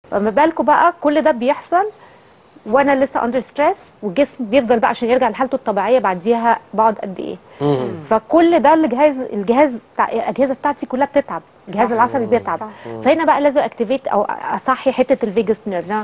فما بالكم بقى كل ده بيحصل وانا لسه اندر ستريس والجسم بيفضل بقى عشان يرجع لحالته الطبيعيه بعديها بقعد قد ايه مم. فكل ده الجهاز الجهاز بتاع الاجهزه بتاعتي كلها بتتعب الجهاز صح. العصبي بيتعب صح. فهنا بقى لازم اكتيفيت او اصحي حته الفيجاس نيرف ده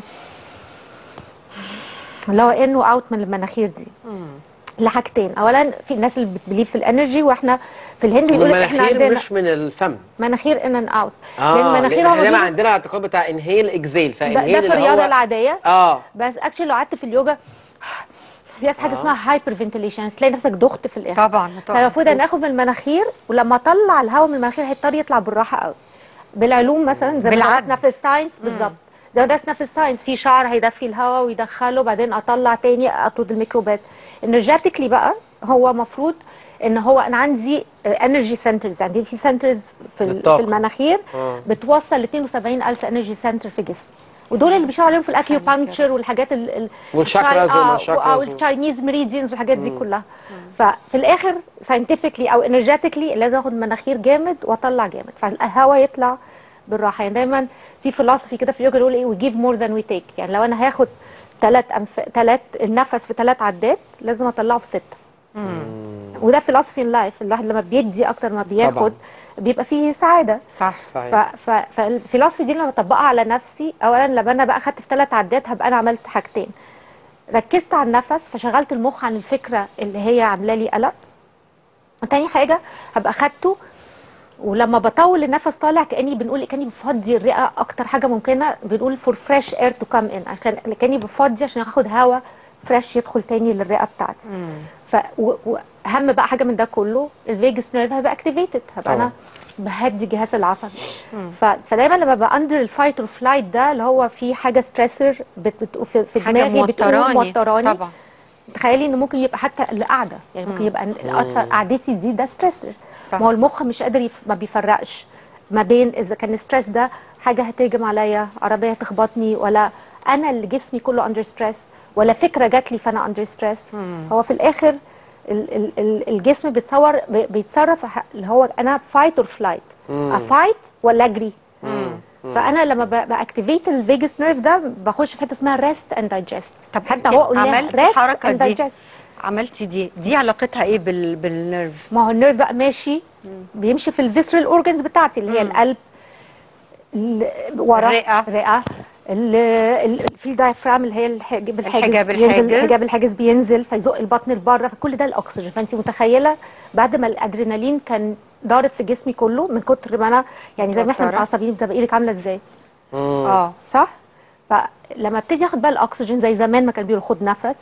اللي هو ان واوت من المناخير دي لحاجتين اولا في الناس اللي بتبليف في الانرجي واحنا في الهند بيقولوا احنا المناخير عندنا مش من الفم مناخير ان اند اوت اه لان المناخير هو زي ما بيجي- عندنا اعتقاد بتاع انهيل اكزيل ده, فانهيل ده في اللي الرياضه هو العاديه اه بس اكشلي لو قعدت في اليوجا بيحصل حاجه آه. اسمها هايبر فنتيليشن تلاقي نفسك دخت في الاخر طبعا طبعا فالمفروض ان اخد من المناخير ولما اطلع الهواء من المناخير هيضطر يطلع بالراحه قوي بالعلوم مثلا زي ما بالعد. درسنا في الساينس بالظبط زي ما درسنا في الساينس في شعر هيدفي الهواء ويدخله بعدين اطلع تاني اطرد الميكروبات انرجيتيكلي بقى هو مفروض ان هو انا عندي انرجي سنترز عندي في سنترز في, ال- للطاقة. في المناخير آه. بتوصل ل 72000 انرجي سنتر في جسمي ودول اللي بيشتغلوا عليهم في الاكيوبانكشر والحاجات ال ال والشاكراز الشاي- آه، والشاكراز و- والتشاينيز ميريديانز والحاجات دي كلها ففي الاخر ساينتفكلي او انرجيتيكلي لازم اخد مناخير جامد واطلع جامد فالهواء يطلع بالراحه يعني دايما في فلسفي كده في اليوجا يقول ايه وي جيف مور ذان وي تيك يعني لو انا هاخد ثلاث أنف... ثلاث النفس في ثلاث عدات لازم اطلعه في سته وده فلسفي لايف الواحد لما بيدي اكتر ما بياخد طبعاً. بيبقى فيه سعاده صح ف... صحيح ف... فالفلسفي دي لما بطبقها على نفسي اولا لما انا بقى خدت في ثلاث عدات هبقى انا عملت حاجتين ركزت على النفس فشغلت المخ عن الفكره اللي هي عامله لي قلق تاني حاجه هبقى خدته ولما بطول النفس طالع كاني بنقول كاني بفضي الرئه اكتر حاجه ممكنه بنقول فور فريش اير تو كام ان عشان كاني بفضي عشان اخد هواء فريش يدخل تاني للرئه بتاعتي ف و- واهم بقى حاجه من ده كله الفيجاس نيرف هيبقى اكتيفيتد هبقى انا بهدي الجهاز العصبي ف... فدايما لما ببقى اندر الفايت اور فلايت ده اللي هو في حاجه ستريسر بت... بت... في, في حاجه دماغي بتقول موتراني موتراني طبعا تخيلي ان ممكن يبقى حتى القعده يعني ممكن يبقى القعدة- قعدتي دي ده ستريسر صح. ما هو المخ مش قادر يف... ما بيفرقش ما بين اذا كان الستريس ده حاجه هتهجم عليا عربيه تخبطني ولا انا اللي جسمي كله اندر ستريس ولا فكره جات لي فانا اندر ستريس هو في الاخر ال... ال... ال... الجسم بيتصور بي- بيتصرف ح- اللي هو انا فايت اور فلايت افايت ولا اجري فانا لما ب- باكتيفيت الفيجاس نيرف ده بخش في حته اسمها ريست اند دايجست طب حتى انت هو قلنا عملتي الحركه دي عملتي دي دي علاقتها ايه بال... بالنيرف ما هو النيرف بقى ماشي بيمشي في الفيسرال اورجنز بتاعتي اللي هي القلب ال- ورا الرئة. الرئه ال- ال- في الدايفرام اللي هي الحاجب الحاجز الحجاب بينزل الحاجز. الحجاب الحاجز بينزل فيزق البطن لبره فكل ده الاكسجين فانت متخيله بعد ما الادرينالين كان ضارب في جسمي كله من كتر ما انا يعني زي ما احنا متوترة. متعصبين بتبقى ايدك عامله ازاي مم. اه صح فلما ابتدي اخد بقى الاكسجين زي زمان ما كان بيقولوا خد نفس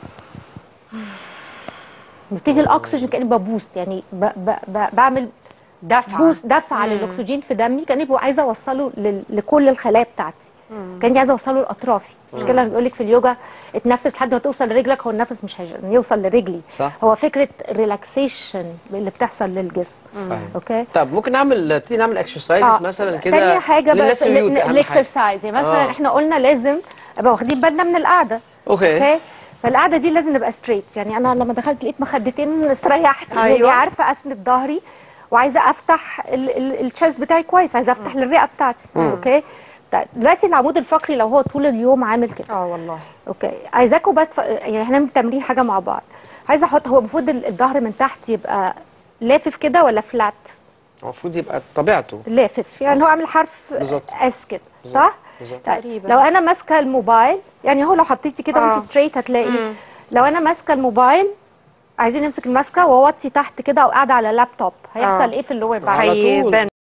ببتدي الاكسجين كاني ببوست يعني ب ب ب بعمل دفعه بوست دفع للاكسجين في دمي كاني ببقى عايزه اوصله لل- لكل الخلايا بتاعتي كاني عايزه اوصله لاطرافي مش كده لما بيقول لك في اليوجا اتنفس لحد ما توصل لرجلك هو النفس مش هيوصل لرجلي صح. هو فكره ريلاكسيشن اللي بتحصل للجسم صحيح اوكي طب ممكن نعمل تيجي نعمل اكسرسايزز آه. مثلا كده تاني حاجه بس للناس اليوت اهم حاجه الاكسرسايز يعني مثلا آه. احنا قلنا لازم ابقى واخدين بالنا من القعده اوكي اوكي فالقعده دي لازم نبقى ستريت يعني انا لما دخلت لقيت مخدتين استريحت أيوة. أيوة. عارفه اسند ظهري وعايزه افتح التشيست بتاعي كويس عايزه افتح للرئه بتاعتي اوكي طيب دلوقتي العمود الفقري لو هو طول اليوم عامل كده اه والله اوكي عايزاكم بقى تف... يعني احنا بنعمل تمرين حاجه مع بعض عايزه احط هو المفروض ال- الظهر من تحت يبقى لافف كده ولا فلات المفروض يبقى طبيعته لافف يعني هو عامل حرف بالظبط. اس كده صح بالظبط. طيب تقريباً. لو انا ماسكه الموبايل يعني هو لو حطيتي كده آه. وانت ستريت هتلاقي لو انا ماسكه الموبايل عايزين نمسك الماسكه واوطي تحت كده او قاعده على لابتوب هيحصل آه. ايه في اللور باك على طول. هيبان